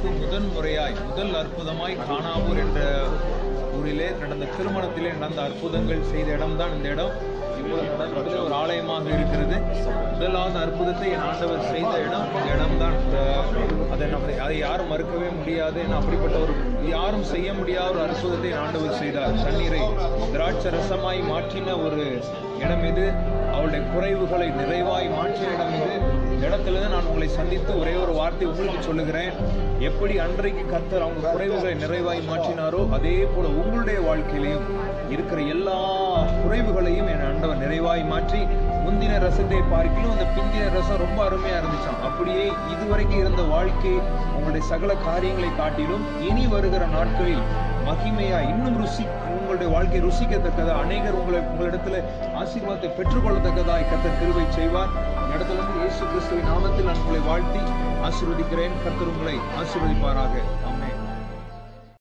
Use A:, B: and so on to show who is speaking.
A: கிறிஸ்து முதன் முறையாய் முதல் அற்புதமாய் காணாவூர் என்ற ஊரிலே நடந்த திருமணத்திலே நடந்த அற்புதங்கள் செய்த இடம்தான் இந்த இடம் இப்பொழுது நடப்பது ஒரு ஆலயமாக இருக்கிறது முதலாவது அற்புதத்தை என் ஆண்டவர் செய்த இடம் இந்த இடம்தான் இந்த அதை நம்ம அதை யாரும் மறுக்கவே முடியாது ஏன்னா அப்படிப்பட்ட ஒரு யாரும் செய்ய முடியாத ஒரு அற்புதத்தை என் ஆண்டவர் செய்தார் தண்ணீரை திராட்சை ரசமாய் மாற்றின ஒரு இடம் இது அவளுடைய குறைவுகளை நிறைவாய் மாற்றிய இடம் இது இந்த இடத்துல தான் நான் உங்களை சந்தித்து ஒரே ஒரு வார்த்தை உங்களுக்கு சொல்லுகிறேன் எப்படி அன்றைக்கு கர்த்தர் அவங்க குறைவுகளை நிறைவாய் மாற்றினாரோ அதே போல உங்களுடைய வாழ்க்கையிலையும் இருக்கிற எல்லா குறைவுகளையும் என் ஆண்டவர் நிறைவாய் மாற்றி முந்தின ரசத்தை பார்க்கிலும் அந்த பிந்தின ரசம் ரொம்ப அருமையா இருந்துச்சாம் அப்படியே இதுவரைக்கும் இருந்த வாழ்க்கை உங்களுடைய சகல காரியங்களை காட்டிலும் இனி வருகிற நாட்களில் மகிமையா இன்னும் ருசி உங்களுடைய வாழ்க்கை ருசிக்கத்தக்கதா அநேகர் உங்களை உங்களிடத்துல ஆசீர்வாதத்தை பெற்றுக்கொள்ளத்தக்கதாய் கர்த்தர் கிருபை செய்வார் இந்த இடத்துல இருந்து இயேசு கிறிஸ்துவின் நாமத்தில் நான் உங்களை வாழ்த்தி ஆசீர்வதிக்கிறேன் கர்த்தர் உங்களை ஆசீர்வதிப்பாராக ஆமென்